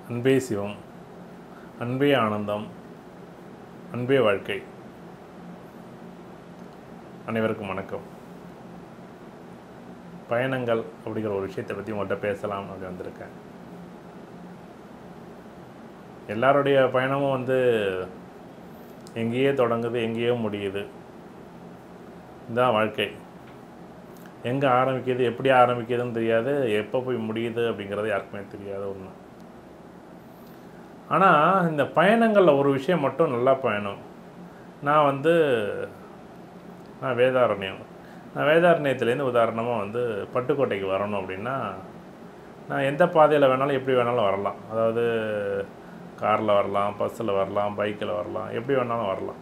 அன்பே சிவம் அன்பே ஆனந்தம் அன்பே வாழ்க்கை அனைவருக்கும் வணக்கம் பயணங்கள் அப்படிங்கிற ஒரு விஷயத்தை பற்றி உங்கள்கிட்ட பேசலாம் அப்படி வந்திருக்கேன் எல்லாருடைய பயணமும் வந்து எங்கேயோ தொடங்குது எங்கேயோ முடியுது இதுதான் வாழ்க்கை எங்கே ஆரம்பிக்குது எப்படி ஆரம்பிக்குதுன்னு தெரியாது எப்போ போய் முடியுது அப்படிங்கிறது யாருக்குமே தெரியாத ஒன்று ஆனால் இந்த பயணங்களில் ஒரு விஷயம் மட்டும் நல்லா பயணம் நான் வந்து நான் வேதாரண்யம் நான் வேதாரண்யத்துலேருந்து உதாரணமாக வந்து பட்டுக்கோட்டைக்கு வரணும் அப்படின்னா நான் எந்த பாதையில் வேணாலும் எப்படி வேணாலும் வரலாம் அதாவது காரில் வரலாம் பஸ்ஸில் வரலாம் பைக்கில் வரலாம் எப்படி வேணாலும் வரலாம்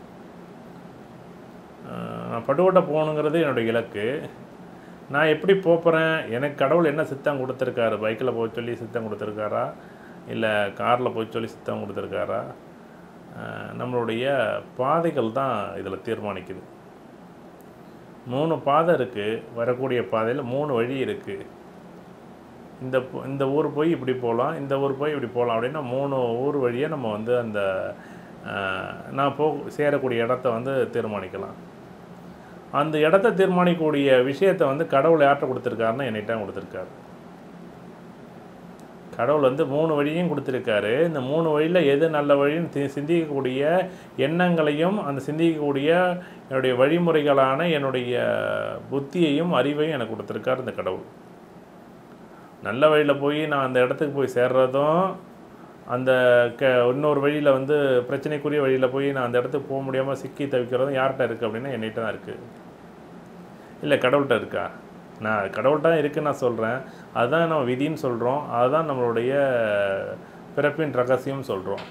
அஹ் நான் பட்டுக்கோட்டை போகணுங்கிறது என்னுடைய இலக்கு நான் எப்படி போகிறேன் எனக்கு கடவுள் என்ன சித்தம் கொடுத்துருக்காரு பைக்கில் போக சொல்லி சித்தம் கொடுத்துருக்காரா இல்லை காரில் போய் சொல்லி சித்தம் கொடுத்துருக்காரா அஹ் நம்மளுடைய பாதைகள் தான் இதில் தீர்மானிக்குது மூணு பாதை இருக்குது வரக்கூடிய பாதையில் மூணு வழி இருக்குது இந்த ப- இந்த ஊர் போய் இப்படி போகலாம் இந்த ஊர் போய் இப்படி போகலாம் அப்படின்னா மூணு ஊர் வழியே நம்ம வந்து அந்த அஹ், நான் போ சேரக்கூடிய இடத்த வந்து தீர்மானிக்கலாம் அந்த இடத்த தீர்மானிக்கக்கூடிய விஷயத்தை வந்து கடவுள் யார்கிட்ட கொடுத்துருக்காருன்னா என்னிட்ட கொடுத்துருக்காரு கடவுள் வந்து மூணு வழியும் கொடுத்துருக்காரு இந்த மூணு வழியில் எது நல்ல வழின்னு தி- சிந்திக்கக்கூடிய எண்ணங்களையும் அந்த சிந்திக்கக்கூடிய என்னுடைய வழிமுறைகளான என்னுடைய புத்தியையும் அறிவையும் எனக்கு கொடுத்துருக்காரு இந்த கடவுள் நல்ல வழியில் போய் நான் அந்த இடத்துக்கு போய் சேர்றதும் அந்த க இன்னொரு வழியில் வந்து பிரச்சனைக்குரிய வழியில் போய் நான் அந்த இடத்துக்கு போக முடியாமல் சிக்கி தவிக்கிறதும் யார்கிட்ட இருக்குது அப்படின்னா என்கிட்ட தான் இருக்குது இல்லை கடவுள்கிட்ட இருக்கா நான் கடவுள்கிட்ட தான் இருக்குன்னு நான் சொல்கிறேன் அதுதான் நம்ம விதின்னு சொல்கிறோம் அதுதான் நம்மளுடைய பிறப்பின் ரகசியம் சொல்கிறோம்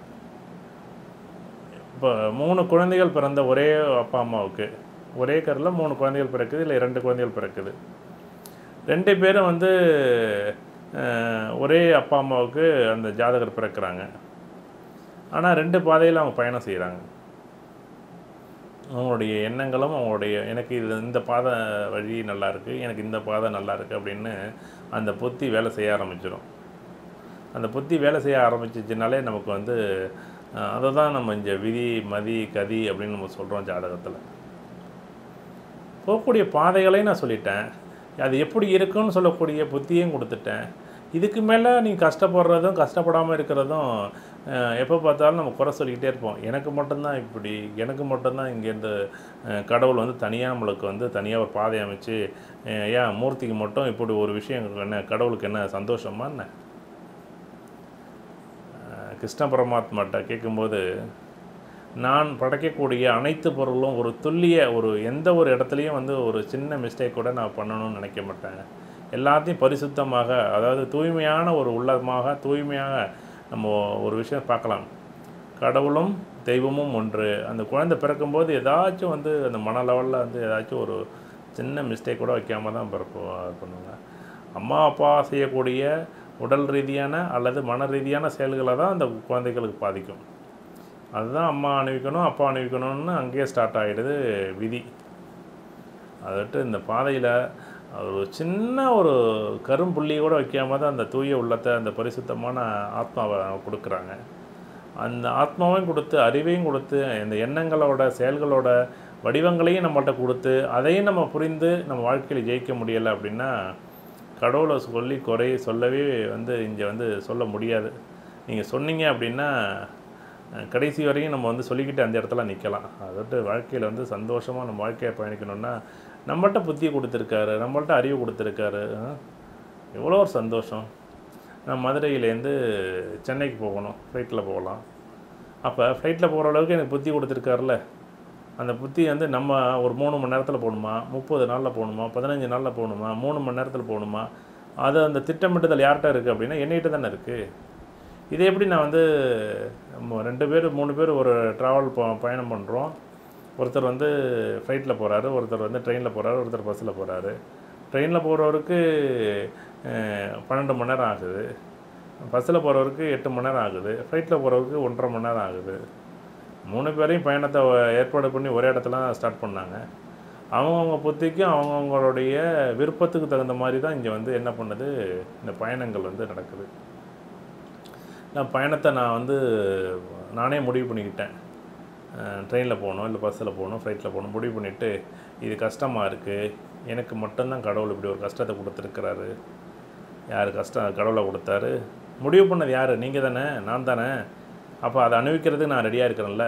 இப்போ மூணு குழந்தைகள் பிறந்த ஒரே அப்பா அம்மாவுக்கு ஒரே கரில் மூணு குழந்தைகள் பிறக்குது இல்லை இரண்டு குழந்தைகள் பிறக்குது ரெண்டு பேரும் வந்து அஹ், ஒரே அப்பா அம்மாவுக்கு அந்த ஜாதகர் பிறக்கிறாங்க ஆனால் ரெண்டு பாதையில் அவங்க பயணம் செய்கிறாங்க அவங்களுடைய எண்ணங்களும் அவங்களுடைய எனக்கு இது இந்த பாதை வழி நல்லா இருக்கு எனக்கு இந்த பாதை நல்லா இருக்கு அப்படின்னு அந்த புத்தி வேலை செய்ய ஆரம்பிச்சிடும் அந்த புத்தி வேலை செய்ய ஆரம்பிச்சிச்சுனாலே நமக்கு வந்து அஹ், அதை தான் நம்ம இங்கே விதி மதி கதி அப்படின்னு நம்ம சொல்கிறோம் ஜாதகத்தில் போகக்கூடிய பாதைகளையும் நான் சொல்லிட்டேன் அது எப்படி இருக்குன்னு சொல்லக்கூடிய புத்தியும் கொடுத்துட்டேன் இதுக்கு மேலே நீ கஷ்டப்படுறதும் கஷ்டப்படாமல் இருக்கிறதும் அஹ், எப்போ பார்த்தாலும் நம்ம குறை சொல்லிக்கிட்டே இருப்போம் எனக்கு மட்டும்தான் இப்படி எனக்கு மட்டும்தான் இங்கேருந்து அஹ், கடவுள் வந்து தனியாக நம்மளுக்கு வந்து தனியாக ஒரு பாதை அமைச்சு அஹ், ஏன் மூர்த்திக்கு மட்டும் இப்படி ஒரு விஷயம் என்ன கடவுளுக்கு என்ன சந்தோஷமா என்ன அஹ், கிருஷ்ண பரமாத்மாட்ட கேட்கும்போது நான் படைக்கக்கூடிய அனைத்து பொருளும் ஒரு துல்லிய ஒரு எந்த ஒரு இடத்துலையும் வந்து ஒரு சின்ன மிஸ்டேக் கூட நான் பண்ணணும்னு நினைக்க மாட்டேன் எல்லாத்தையும் பரிசுத்தமாக அதாவது தூய்மையான ஒரு உள்ளமாக தூய்மையாக நம்ம ஒரு விஷயம் பார்க்கலாம் கடவுளும் தெய்வமும் ஒன்று அந்த குழந்தை பிறக்கும்போது ஏதாச்சும் வந்து அந்த மன லெவலில் வந்து ஏதாச்சும் ஒரு சின்ன மிஸ்டேக் கூட வைக்காம தான் பிறப்பு பண்ணுவாங்க அம்மா அப்பா செய்யக்கூடிய உடல் ரீதியான அல்லது மன ரீதியான செயல்களை தான் அந்த குழந்தைகளுக்கு பாதிக்கும் அதுதான் அம்மா அணிவிக்கணும் அப்பா அணிவிக்கணும்னு அங்கேயே ஸ்டார்ட் ஆகிடுது விதி அதை விட்டு இந்த பாதையில் ஒரு சின்ன ஒரு கரும்புள்ளி கூட வைக்காம தான் அந்த தூய உள்ளத்தை அந்த பரிசுத்தமான ஆத்மாவை கொடுக்குறாங்க அந்த ஆத்மாவையும் கொடுத்து அறிவையும் கொடுத்து இந்த எண்ணங்களோட செயல்களோட வடிவங்களையும் நம்மள்ட்ட கொடுத்து அதையும் நம்ம புரிந்து நம்ம வாழ்க்கையில் ஜெயிக்க முடியலை அப்படின்னா கடவுளை சொல்லி குறை சொல்லவே வந்து இங்கே வந்து சொல்ல முடியாது நீங்கள் சொன்னீங்க அப்படின்னா அஹ், கடைசி வரையும் நம்ம வந்து சொல்லிக்கிட்டு அந்த இடத்துல நிற்கலாம் அதாவது வாழ்க்கையில் வந்து சந்தோஷமாக நம்ம வாழ்க்கையை பயணிக்கணும்னா நம்மள்ட்ட புத்தி கொடுத்துருக்காரு நம்மள்ட்ட அறிவு கொடுத்துருக்காரு அஹ், எவ்வளோ ஒரு சந்தோஷம் நான் மதுரையிலேருந்து சென்னைக்கு போகணும் ஃப்ளைட்டில் போகலாம் அப்போ ஃப்ளைட்டில் போகிற அளவுக்கு எனக்கு புத்தி கொடுத்துருக்காருல அந்த புத்தி வந்து நம்ம ஒரு மூணு மணி நேரத்தில் போகணுமா முப்பது நாளில் போகணுமா பதினஞ்சு நாளில் போகணுமா மூணு மணி நேரத்தில் போகணுமா அது அந்த திட்டமிட்டுதல் யார்கிட்ட இருக்குது அப்படின்னா என்னகிட்ட தானே இருக்குது இது எப்படி நான் வந்து நம்ம ரெண்டு பேர் மூணு பேர் ஒரு ட்ராவல் ப பயணம் பண்ணுறோம் ஒருத்தர் வந்து ஃப்ளைட்டில் போகிறாரு ஒருத்தர் வந்து ட்ரெயினில் போகிறாரு ஒருத்தர் பஸ்ஸில் போகிறாரு ட்ரெயினில் போகிறவருக்கு பன்னெண்டு மணி நேரம் ஆகுது பஸ்ஸில் போகிறவருக்கு எட்டு மணி நேரம் ஆகுது ஃப்ளைட்டில் போகிறவருக்கு ஒன்றரை மணி நேரம் ஆகுது மூணு பேரையும் பயணத்தை ஏற்பாடு பண்ணி ஒரே இடத்துல தான் ஸ்டார்ட் பண்ணாங்க அவங்கவுங்க புத்திக்கும் அவங்கவுங்களுடைய விருப்பத்துக்கு தகுந்த மாதிரி தான் இங்கே வந்து என்ன பண்ணுது இந்த பயணங்கள் வந்து நடக்குது நான் பயணத்தை நான் வந்து நானே முடிவு பண்ணிக்கிட்டேன் ட்ரெயினில் போகணும் இல்லை பஸ்ஸில் போகணும் ஃப்ளைட்டில் போகணும் முடிவு பண்ணிவிட்டு இது கஷ்டமாக இருக்குது எனக்கு மட்டும்தான் கடவுள் இப்படி ஒரு கஷ்டத்தை கொடுத்துருக்கிறாரு யார் கஷ்டம் கடவுளை கொடுத்தாரு முடிவு பண்ணது யார் நீங்கள் தானே நான் தானே அப்போ அதை அனுபவிக்கிறதுக்கு நான் ரெடியாக இருக்கிறேன்ல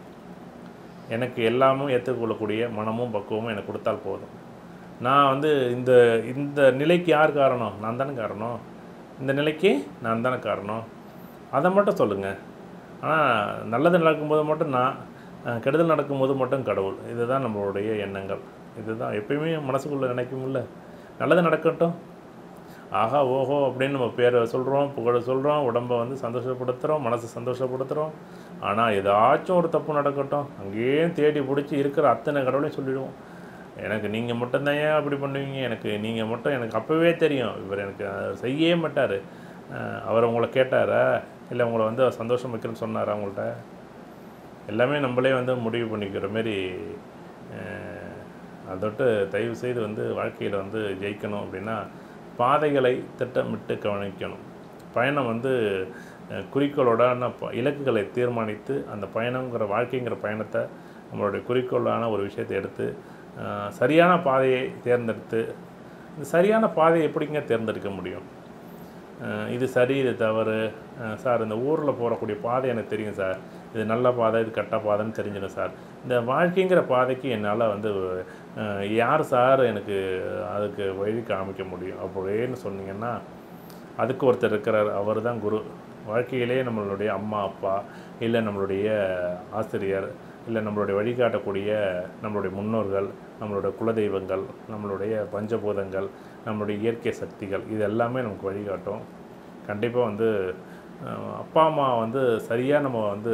எனக்கு எல்லாமும் ஏற்றுக்கொள்ளக்கூடிய மனமும் பக்குவமும் எனக்கு கொடுத்தால் போதும் நான் வந்து இந்த இந்த நிலைக்கு யார் காரணம் நான் தானே காரணம் இந்த நிலைக்கு நான் தானே காரணம் அதை மட்டும் சொல்லுங்கள் ஆனால் நல்லது நடக்கும்போது மட்டும் நான் அஹ், கெடுதல் நடக்கும்போது மட்டும் கடவுள் இதுதான் நம்மளுடைய எண்ணங்கள் இதுதான் எப்பயுமே மனசுக்குள்ளே நினைக்கும்ல நல்லது நடக்கட்டும் ஆஹா ஓஹோ அப்படின்னு நம்ம பேரை சொல்கிறோம் புகழ சொல்கிறோம் உடம்பை வந்து சந்தோஷப்படுத்துகிறோம் மனசை சந்தோஷப்படுத்துகிறோம் ஆனால் ஏதாச்சும் ஒரு தப்பு நடக்கட்டும் அங்கேயே தேடி பிடிச்சி இருக்கிற அத்தனை கடவுளையும் சொல்லிடுவோம் எனக்கு நீங்கள் மட்டும்தான் ஏன் அப்படி பண்ணுவீங்க எனக்கு நீங்கள் மட்டும் எனக்கு அப்போவே தெரியும் இவர் எனக்கு அஹ், செய்யவே மாட்டார் அஹ், அவர் உங்களை கேட்டாரா இல்லை உங்களை வந்து சந்தோஷம் வைக்கிறேன்னு சொன்னாரா உங்கள்கிட்ட எல்லாமே நம்மளே வந்து முடிவு பண்ணிக்கிற மாரி அஹ், அதோட்டு தயவு செய்து வந்து வாழ்க்கையில் வந்து ஜெயிக்கணும் அப்படின்னா பாதைகளை திட்டமிட்டு கவனிக்கணும் பயணம் வந்து அஹ், குறிக்கோளோடான ப- இலக்குகளை தீர்மானித்து அந்த பயணங்கிற வாழ்க்கைங்கிற பயணத்தை நம்மளுடைய குறிக்கோளான ஒரு விஷயத்தை எடுத்து அஹ், சரியான பாதையை தேர்ந்தெடுத்து இந்த சரியான பாதையை எப்படிங்க தேர்ந்தெடுக்க முடியும் அஹ் இது சரி இது தவறு அஹ் சார் இந்த ஊரில் போகக்கூடிய பாதை எனக்கு தெரியும் சார் இது நல்ல பாதை இது கெட்ட பாதைன்னு தெரிஞ்சிடும் சார் இந்த வாழ்க்கைங்கிற பாதைக்கு என்னால் வந்து அஹ் யார் சார் எனக்கு அதுக்கு வழி காமிக்க முடியும் அப்படின்னு சொன்னீங்கன்னா அதுக்கு ஒருத்தர் இருக்கிறார் அவர் தான் குரு வாழ்க்கையிலே நம்மளுடைய அம்மா அப்பா இல்லை நம்மளுடைய ஆசிரியர் இல்லை நம்மளுடைய வழிகாட்டக்கூடிய நம்மளுடைய முன்னோர்கள் நம்மளுடைய குலதெய்வங்கள் நம்மளுடைய பஞ்சபூதங்கள் நம்மளுடைய இயற்கை சக்திகள் இது எல்லாமே நமக்கு வழிகாட்டும் கண்டிப்பாக வந்து அஹ், அப்பா அம்மா வந்து சரியாக நம்ம வந்து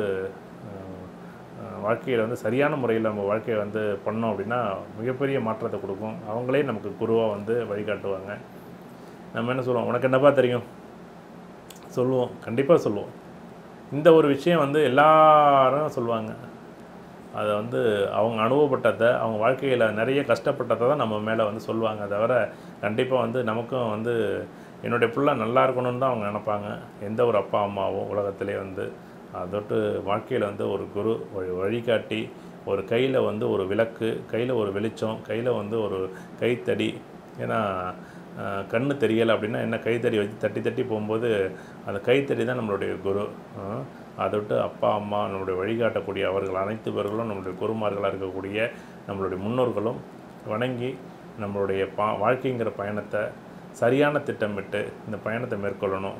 வாழ்க்கையில் வந்து சரியான முறையில் நம்ம வாழ்க்கையை வந்து பண்ணோம் அப்படின்னா மிகப்பெரிய மாற்றத்தை கொடுக்கும் அவங்களே நமக்கு குருவாக வந்து வழிகாட்டுவாங்க நம்ம என்ன சொல்லுவோம் உனக்கு என்னப்பா தெரியும் சொல்லுவோம் கண்டிப்பாக சொல்லுவோம் இந்த ஒரு விஷயம் வந்து எல்லாரும் சொல்லுவாங்க அதை வந்து அவங்க அனுபவப்பட்டதை அவங்க வாழ்க்கையில் நிறைய கஷ்டப்பட்டதை தான் நம்ம மேலே வந்து சொல்லுவாங்க தவிர கண்டிப்பாக வந்து நமக்கும் வந்து என்னுடைய பிள்ளை நல்லா இருக்கணும்னு தான் அவங்க நினைப்பாங்க எந்த ஒரு அப்பா அம்மாவும் உலகத்திலே வந்து அதொட்டு வாழ்க்கையில் வந்து ஒரு குரு வழி வழிகாட்டி ஒரு கையில் வந்து ஒரு விளக்கு கையில் ஒரு வெளிச்சம் கையில் வந்து ஒரு கைத்தடி ஏன்னா அஹ், கண்ணு தெரியலை அப்படின்னா என்ன கைத்தடி வச்சு தட்டி தட்டி போகும்போது அந்த கைத்தடி தான் நம்மளுடைய குரு அஹ், அதை விட்டு அப்பா அம்மா நம்மளுடைய வழிகாட்டக்கூடிய அவர்கள் அனைத்து பேர்களும் நம்மளுடைய குருமார்களாக இருக்கக்கூடிய நம்மளுடைய முன்னோர்களும் வணங்கி நம்மளுடைய பா வாழ்க்கைங்கிற பயணத்தை சரியான திட்டமிட்டு இந்த பயணத்தை மேற்கொள்ளணும்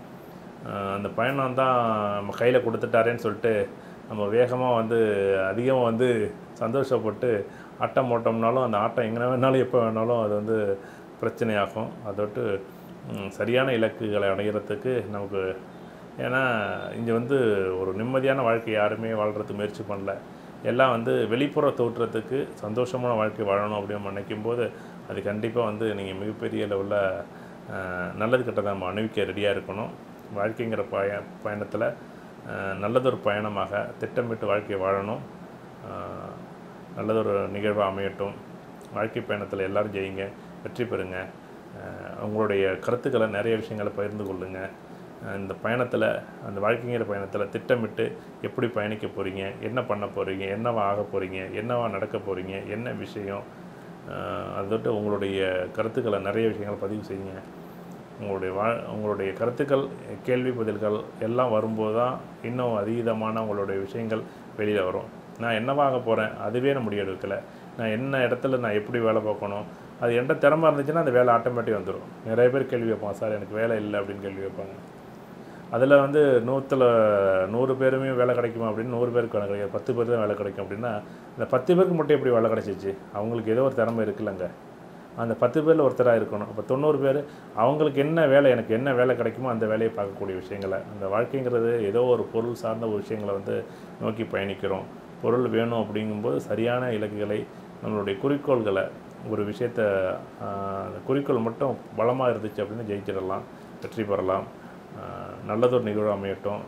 அஹ் அந்த பயணம் தான் நம்ம கையில் கொடுத்துட்டாரேன்னு சொல்லிட்டு நம்ம வேகமாக வந்து அதிகமாக வந்து சந்தோஷப்பட்டு ஆட்டம் ஓட்டம்னாலும் அந்த ஆட்டம் எங்கே வேணாலும் எப்போ வேணாலும் அது வந்து பிரச்சனையாகும் அதோட்டு ம், சரியான இலக்குகளை அடைகிறதுக்கு நமக்கு ஏன்னா இங்கே வந்து ஒரு நிம்மதியான வாழ்க்கை யாருமே வாழ்கிறதுக்கு முயற்சி பண்ணல எல்லாம் வந்து வெளிப்புற தோற்றத்துக்கு சந்தோஷமான வாழ்க்கை வாழணும் அப்படின்னு நினைக்கும் போது அது கண்டிப்பாக வந்து நீங்கள் மிகப்பெரிய லெவலில் நல்லது கெட்டதை நம்ம அனுபவிக்க ரெடியாக இருக்கணும் வாழ்க்கைங்கிற பய பயணத்தில் நல்லதொரு பயணமாக திட்டமிட்டு வாழ்க்கையை வாழணும் அஹ், நல்லதொரு நிகழ்வாக அமையட்டும் வாழ்க்கை பயணத்தில் எல்லாரும் ஜெயிங்க வெற்றி பெறுங்க அஹ், உங்களுடைய கருத்துக்களை நிறைய விஷயங்களை பகிர்ந்து கொள்ளுங்கள் இந்த பயணத்தில் அந்த வாழ்க்கைங்கிற பயணத்தில் திட்டமிட்டு எப்படி பயணிக்க போகிறீங்க என்ன பண்ண போகிறீங்க என்னவா ஆக போகிறீங்க என்னவா நடக்க போகிறீங்க என்ன விஷயம் அஹ், அதோட்டு உங்களுடைய கருத்துக்களை நிறைய விஷயங்களை பதிவு செய்யுங்க உங்களுடைய வா உங்களுடைய கருத்துக்கள் கேள்வி பதில்கள் எல்லாம் வரும்போது தான் இன்னும் அதீதமான உங்களுடைய விஷயங்கள் வெளியில் வரும் நான் என்னவாக போகிறேன் அதுவே நான் முடிவெடுக்கலை நான் என்ன இடத்துல நான் எப்படி வேலை பார்க்கணும் அது எந்த திறமை இருந்துச்சுன்னா அந்த வேலை ஆட்டோமேட்டிக் வந்துடும் நிறைய பேர் கேள்வி வைப்பாங்க சார் எனக்கு வேலை இல்லை அப்படின்னு கேள்வி வைப்பாங்க அதில் வந்து நூற்றில் நூறு பேருமே வேலை கிடைக்குமா அப்படின்னு நூறு பேருக்கு வேலை கிடைக்கும் பத்து பேர் தான் வேலை கிடைக்கும் அப்படின்னா இந்த பத்து பேருக்கு மட்டும் எப்படி வேலை கிடைச்சிச்சு அவங்களுக்கு ஏதோ ஒரு திறமை இருக்குல்லங்க அந்த பத்து பேரில் ஒருத்தராக இருக்கணும் அப்போ தொண்ணூறு பேர் அவங்களுக்கு என்ன வேலை எனக்கு என்ன வேலை கிடைக்குமோ அந்த வேலையை பார்க்கக்கூடிய விஷயங்களை அந்த வாழ்க்கைங்கிறது ஏதோ ஒரு பொருள் சார்ந்த ஒரு விஷயங்களை வந்து நோக்கி பயணிக்கிறோம் பொருள் வேணும் அப்படிங்கும்போது சரியான இலக்குகளை நம்மளுடைய குறிக்கோள்களை ஒரு விஷயத்த ஆஹ், அந்த குறிக்கோள் மட்டும் பலமாக இருந்துச்சு அப்படின்னு ஜெயிச்சிடலாம் வெற்றி பெறலாம் ஆஹ், நல்லதொரு நிகழ்வு அமையட்டும்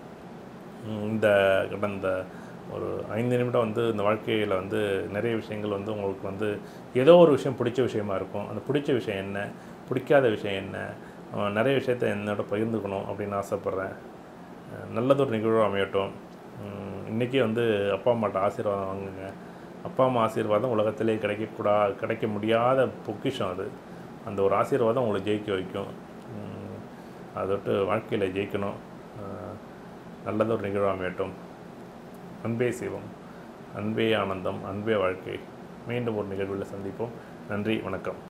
உம், இந்த கடந்த ஒரு ஐந்து நிமிடம் வந்து இந்த வாழ்க்கையில் வந்து நிறைய விஷயங்கள் வந்து உங்களுக்கு வந்து ஏதோ ஒரு விஷயம் பிடிச்ச விஷயமா இருக்கும் அந்த பிடிச்ச விஷயம் என்ன பிடிக்காத விஷயம் என்ன அஹ் நிறைய விஷயத்த என்னோட பகிர்ந்துக்கணும் அப்படின்னு ஆசைப்பட்றேன் அஹ் நல்லதொரு நிகழ்வு அமையட்டும் உம் இன்னைக்கே வந்து அப்பா அம்மாட்ட ஆசீர்வாதம் வாங்குங்க அப்பா அம்மா ஆசீர்வாதம் உலகத்திலே கிடைக்கக்கூடா கிடைக்க முடியாத பொக்கிஷம் அது அந்த ஒரு ஆசீர்வாதம் உங்களை ஜெயிக்க வைக்கும் உம் அதொட்டு வாழ்க்கையில் ஜெயிக்கணும் அஹ் நல்லதொரு நிகழ்வு அமையட்டும் அன்பே சிவம் அன்பே ஆனந்தம் அன்பே வாழ்க்கை மீண்டும் ஒரு நிகழ்வில் சந்திப்போம் நன்றி வணக்கம்